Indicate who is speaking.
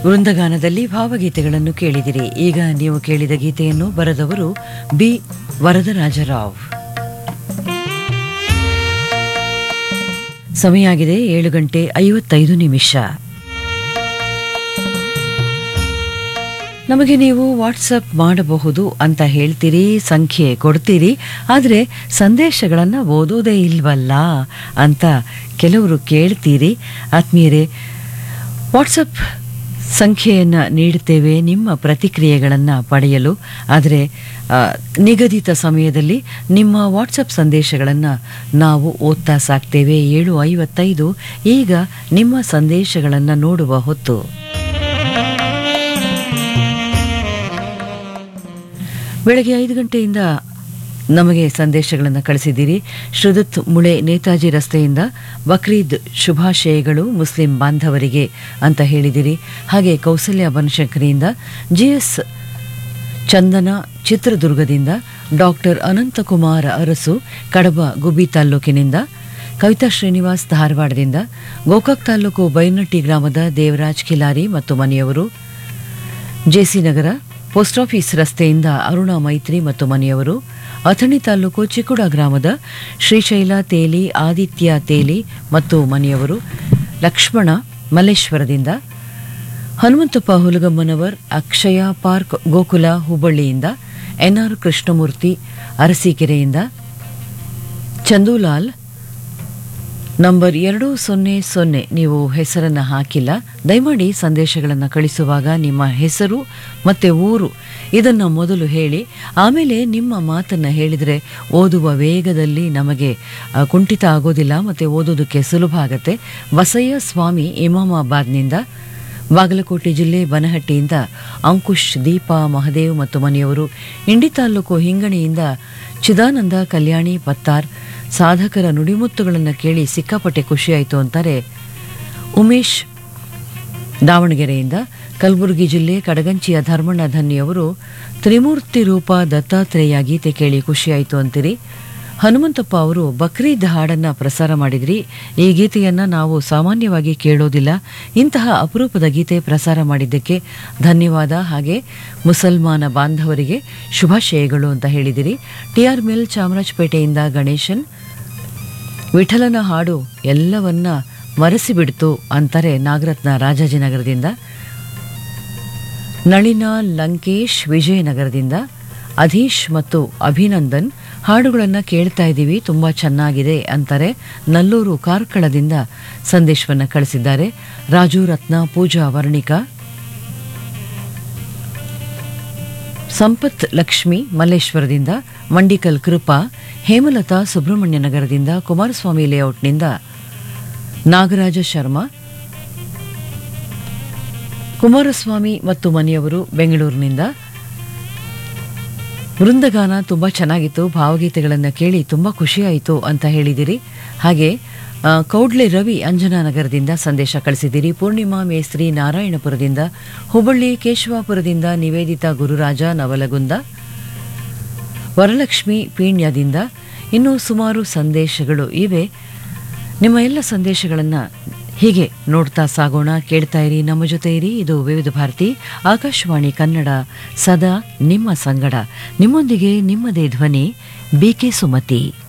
Speaker 1: ವೃಂದಗಾನದಲ್ಲಿ ಭಾವಗೀತೆಗಳನ್ನು ಕೇಳಿದಿರಿ ಈಗ ನೀವು ಕೇಳಿದ ಗೀತೆಯನ್ನು ಬರೆದವರು ಬಿ ವರದರಾಜರಾವ್ ಸಮಯ ಆಗಿದೆ ಏಳು ಗಂಟೆ ಐವತ್ತೈದು ನಿಮಿಷ ನಮಗೆ ನೀವು ವಾಟ್ಸಪ್ ಮಾಡಬಹುದು ಅಂತ ಹೇಳ್ತೀರಿ ಸಂಖ್ಯೆ ಕೊಡ್ತೀರಿ ಆದರೆ ಸಂದೇಶಗಳನ್ನು ಓದೋದೇ ಇಲ್ವಲ್ಲ ಅಂತ ಕೆಲವರು ಕೇಳ್ತೀರಿ ಆತ್ಮೀಯರೇ ವಾಟ್ಸಪ್ ಸಂಖ್ಯೆಯನ್ನು ನೀಡುತ್ತೇವೆ ನಿಮ್ಮ ಪ್ರತಿಕ್ರಿಯೆಗಳನ್ನು ಪಡೆಯಲು ಆದರೆ ಆ, ನಿಗದಿತ ಸಮಯದಲ್ಲಿ ನಿಮ್ಮ ವಾಟ್ಸಪ್ ಸಂದೇಶಗಳನ್ನು ನಾವು ಓದ್ತಾ ಸಾಕ್ತೇವೆ ಏಳು ಐವತ್ತೈದು ಈಗ ನಿಮ್ಮ ಸಂದೇಶಗಳನ್ನು ನೋಡುವ ಹೊತ್ತು ಬೆಳಗ್ಗೆ ಐದು ಗಂಟೆಯಿಂದ ನಮಗೆ ಸಂದೇಶಗಳನ್ನು ಕಳಿಸಿದ್ದೀರಿ ಶ್ರುದತ್ ಮುಳೆ ನೇತಾಜಿ ರಸ್ತೆಯಿಂದ ಬಕ್ರೀದ್ ಶುಭಾಶಯಗಳು ಮುಸ್ಲಿಂ ಬಾಂಧವರಿಗೆ ಅಂತ ಹೇಳಿದಿರಿ ಹಾಗೆ ಕೌಸಲ್ಯ ಬನಶಂಕರಿಯಿಂದ ಜಿಎಸ್ ಚಂದನ ಚಿತ್ರದುರ್ಗದಿಂದ ಡಾಕ್ಟರ್ ಅನಂತಕುಮಾರ ಅರಸು ಕಡಬ ಗುಬ್ಬಿ ತಾಲ್ಲೂಕಿನಿಂದ ಕವಿತಾ ಶ್ರೀನಿವಾಸ್ ಧಾರವಾಡದಿಂದ ಗೋಕಾಕ್ ತಾಲೂಕು ಬೈನಟ್ಟಿ ಗ್ರಾಮದ ದೇವರಾಜ್ ಖಿಲಾರಿ ಮತ್ತು ಮನೆಯವರು ಜೆಸಿ ನಗರ ಪೋಸ್ಟ್ ಆಫೀಸ್ ರಸ್ತೆಯಿಂದ ಅರುಣಾ ಮೈತ್ರಿ ಮತ್ತು ಮನೆಯವರು ಅಥಣಿ ತಾಲೂಕು ಚಿಕ್ಕುಡ ಗ್ರಾಮದ ಶ್ರೀಶೈಲ ತೇಲಿ ಆದಿತ್ಯ ತೇಲಿ ಮತ್ತು ಮನೆಯವರು ಲಕ್ಷ್ಮಣ ಮಲ್ಲೇಶ್ವರದಿಂದ ಹನುಮಂತಪ್ಪ ಹುಲಗಮ್ಮನವರ್ ಅಕ್ಷಯ ಪಾರ್ಕ್ ಗೋಕುಲ ಹುಬ್ಬಳ್ಳಿಯಿಂದ ಎನ್ಆರ್ ಕೃಷ್ಣಮೂರ್ತಿ ಅರಸೀಕೆರೆಯಿಂದ ಚಂದೂಲಾಲ್ ನಂಬರ್ ಎರಡು ಸೊನ್ನೆ ಸೊನ್ನೆ ನೀವು ಹೆಸರನ್ನು ಹಾಕಿಲ್ಲ ದಯಮಾಡಿ ಸಂದೇಶಗಳನ್ನು ಕಳಿಸುವಾಗ ನಿಮ್ಮ ಹೆಸರು ಮತ್ತು ಊರು ಇದನ್ನು ಮೊದಲು ಹೇಳಿ ಆಮೇಲೆ ನಿಮ್ಮ ಮಾತನ್ನು ಹೇಳಿದರೆ ಓದುವ ವೇಗದಲ್ಲಿ ನಮಗೆ ಆ, ಕುಂಠಿತ ಆಗೋದಿಲ್ಲ ಮತ್ತು ಓದೋದಕ್ಕೆ ಸುಲಭ ಆಗುತ್ತೆ ಬಸಯ್ಯ ಸ್ವಾಮಿ ಇಮಾಮಾಬಾದ್ನಿಂದ ಬಾಗಲಕೋಟೆ ಜಿಲ್ಲೆ ಬನಹಟ್ಟಿಯಿಂದ ಅಂಕುಶ್ ದೀಪಾ ಮಹದೇವ್ ಮತ್ತು ಮನೆಯವರು ಇಂಡಿ ತಾಲೂಕು ಹಿಂಗಣಿಯಿಂದ ಚಿದಾನಂದ ಕಲ್ಯಾಣಿ ಪತ್ತಾರ್ ಸಾಧಕರ ನುಡಿಮುತ್ತುಗಳನ್ನು ಕೇಳಿ ಸಿಕ್ಕಾಪಟ್ಟೆ ಖುಷಿಯಾಯಿತು ಅಂತಾರೆ ಉಮೇಶ್ ದಾವಣಗೆರೆಯಿಂದ ಕಲಬುರಗಿ ಜಿಲ್ಲೆ ಕಡಗಂಚಿಯ ಧರ್ಮಣ್ಣ ಧನ್ಯವರು ತ್ರಿಮೂರ್ತಿ ರೂಪ ದತ್ತಾತ್ರೇಯ ಗೀತೆ ಕೇಳಿ ಖುಷಿಯಾಯಿತು ಅಂತೀರಿ ಹನುಮಂತಪ್ಪ ಅವರು ಬಕ್ರೀದ್ ಹಾಡನ್ನು ಪ್ರಸಾರ ಮಾಡಿದ್ರಿ ಈ ಗೀತೆಯನ್ನು ನಾವು ಸಾಮಾನ್ಯವಾಗಿ ಕೇಳೋದಿಲ್ಲ ಇಂತಹ ಅಪರೂಪದ ಗೀತೆ ಪ್ರಸಾರ ಮಾಡಿದ್ದಕ್ಕೆ ಧನ್ಯವಾದ ಹಾಗೆ ಮುಸಲ್ಮಾನ ಬಾಂಧವರಿಗೆ ಶುಭಾಶಯಗಳು ಅಂತ ಹೇಳಿದಿರಿ ಟಿ ಆರ್ ಮಿಲ್ ಚಾಮರಾಜಪೇಟೆಯಿಂದ ಗಣೇಶನ್ ವಿಠಲನ ಹಾಡು ಎಲ್ಲವನ್ನ ಮರೆಸಿಬಿಡ್ತು ಅಂತಾರೆ ನಾಗರತ್ನ ರಾಜಾಜಿನಗರದಿಂದ ನಳಿನ ಲಂಕೇಶ್ ವಿಜಯನಗರದಿಂದ ಅಧೀಶ್ ಮತ್ತು ಅಭಿನಂದನ್ ಹಾಡುಗಳನ್ನು ಕೇಳ್ತಾ ಇದ್ದೀವಿ ತುಂಬ ಚೆನ್ನಾಗಿದೆ ಅಂತಾರೆ ನಲ್ಲೂರು ಕಾರ್ಕಳದಿಂದ ಸಂದೇಶವನ್ನು ಕಳಿಸಿದ್ದಾರೆ ರಾಜು ರತ್ನ ಪೂಜಾ ವರ್ಣಿಕಾ ಸಂಪತ್ ಲಕ್ಷ್ಮಿ ಮಲ್ಲೇಶ್ವರದಿಂದ ಮಂಡಿಕಲ್ ಕೃಪಾ ಹೇಮಲತಾ ಸುಬ್ರಹ್ಮಣ್ಯ ನಗರದಿಂದ ಕುಮಾರಸ್ವಾಮಿ ಲೇಔಟ್ನಿಂದ ನಾಗರಾಜ ಶರ್ಮಾ ಕುಮಾರಸ್ವಾಮಿ ಮತ್ತು ಮನೆಯವರು ಬೆಂಗಳೂರಿನಿಂದ ವೃಂದಗಾನ ತುಂಬ ಚೆನ್ನಾಗಿತ್ತು ಭಾವಗೀತೆಗಳನ್ನು ಕೇಳಿ ತುಂಬ ಖುಷಿಯಾಯಿತು ಅಂತ ಹೇಳಿದಿರಿ ಹಾಗೆ ಆ, ಕೌಡ್ಲೆ ರವಿ ಅಂಜನಾನಗರದಿಂದ ಸಂದೇಶ ಕಳಿಸಿದ್ದೀರಿ ಪೂರ್ಣಿಮಾ ಮೇಸ್ತ್ರಿ ನಾರಾಯಣಪುರದಿಂದ ಹುಬ್ಬಳ್ಳಿ ಕೇಶವಾಪುರದಿಂದ ನಿವೇದಿತಾ ಗುರುರಾಜ ನವಲಗುಂದ ವರಲಕ್ಷ್ಮಿ ಪೀಣ್ಯದಿಂದ ಇನ್ನೂ ಸುಮಾರು ಸಂದೇಶಗಳು ಇವೆ ನಿಮ್ಮ ಎಲ್ಲ ಸಂದೇಶಗಳನ್ನು ಹೀಗೆ ನೋಡ್ತಾ ಸಾಗೋಣ ಕೇಳ್ತಾ ಇರಿ ನಮ್ಮ ಜೊತೆ ಇರಿ ಇದು ವಿವಿಧ ಭಾರತಿ ಆಕಾಶವಾಣಿ ಕನ್ನಡ ಸದಾ ನಿಮ್ಮ ಸಂಗಡ ನಿಮ್ಮೊಂದಿಗೆ ನಿಮ್ಮದೇ ಧ್ವನಿ ಬಿಕೆ ಸುಮತಿ